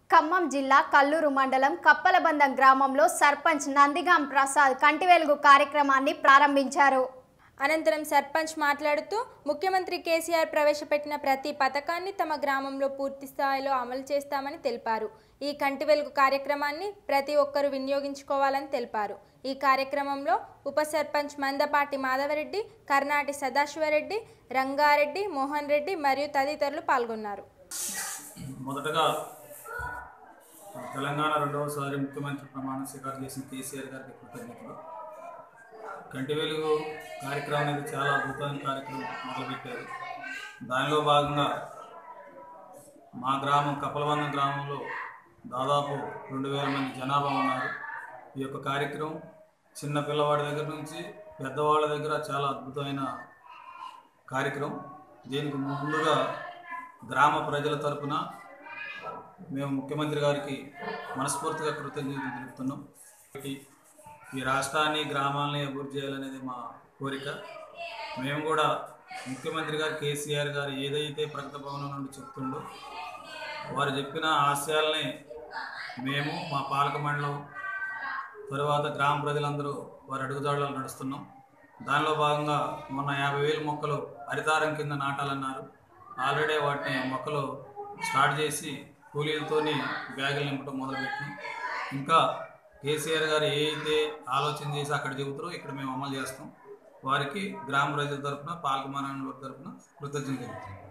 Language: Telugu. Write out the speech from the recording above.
ఖమ్మం జిల్లా కల్లూరు మండలం కప్పలబందం గ్రామంలో సర్పంచ్ నందిగాం ప్రసాద్ కంటి వెలుగు కార్యక్రమాన్ని ప్రారంభించారు అనంతరం సర్పంచ్ మాట్లాడుతూ ముఖ్యమంత్రి కేసీఆర్ ప్రవేశపెట్టిన ప్రతి పథకాన్ని తమ గ్రామంలో పూర్తి స్థాయిలో అమలు చేస్తామని తెలిపారు ఈ కంటి వెలుగు కార్యక్రమాన్ని ప్రతి ఒక్కరూ వినియోగించుకోవాలని తెలిపారు ఈ కార్యక్రమంలో ఉప సర్పంచ్ మందపాటి మాధవరెడ్డి కర్నాటి సదాశివరెడ్డి రంగారెడ్డి మోహన్ రెడ్డి మరియు తదితరులు పాల్గొన్నారు మొదటగా తెలంగాణ రెండవసారి ముఖ్యమంత్రి ప్రమాణ స్వీకారం చేసిన కేసీఆర్ గారికి కృతజ్ఞతలు కంటి వెలుగు కార్యక్రమం అనేది చాలా అద్భుతమైన కార్యక్రమం మొదలుపెట్టారు దానిలో భాగంగా మా గ్రామం కపలబంధం గ్రామంలో దాదాపు రెండు వేల మంది జనాభా ఉన్నారు ఈ యొక్క కార్యక్రమం చిన్న పిల్లవాడి దగ్గర నుంచి పెద్దవాళ్ళ దగ్గర చాలా అద్భుతమైన కార్యక్రమం దీనికి ముందుగా గ్రామ ప్రజల తరపున మేము ముఖ్యమంత్రి గారికి మనస్ఫూర్తిగా కృతజ్ఞతలు తెలుపుతున్నాం ఈ- ఈ రాష్ట్రాన్ని గ్రామాలని అభివృద్ధి చేయాలనేది మా కోరిక మేము కూడా ముఖ్యమంత్రి గారు కేసీఆర్ గారు ఏదైతే ప్రగతి భవనం నుండి చెప్తుండో వారు చెప్పిన ఆశయాల్ని మేము మా పాలక మండలం తరువాత గ్రామ ప్రజలందరూ వారి అడుగుజాడలు నడుస్తున్నాం దానిలో భాగంగా మొన్న యాభై వేల మొక్కలు హరితారం కింద నాటాలన్నారు ఆల్రెడీ వాటిని మొక్కలు స్టార్ట్ చేసి కూలీలతోని బ్యాగులు నింపడం మొదలుపెట్టినాం ఇంకా కేసీఆర్ గారు ఏ అయితే ఆలోచన చేసి అక్కడ చెబుతారో ఇక్కడ మేము అమలు చేస్తాం వారికి గ్రామ ప్రజల తరఫున పాలక మండలి తరఫున కృతజ్ఞతలు తెలుపుతున్నాం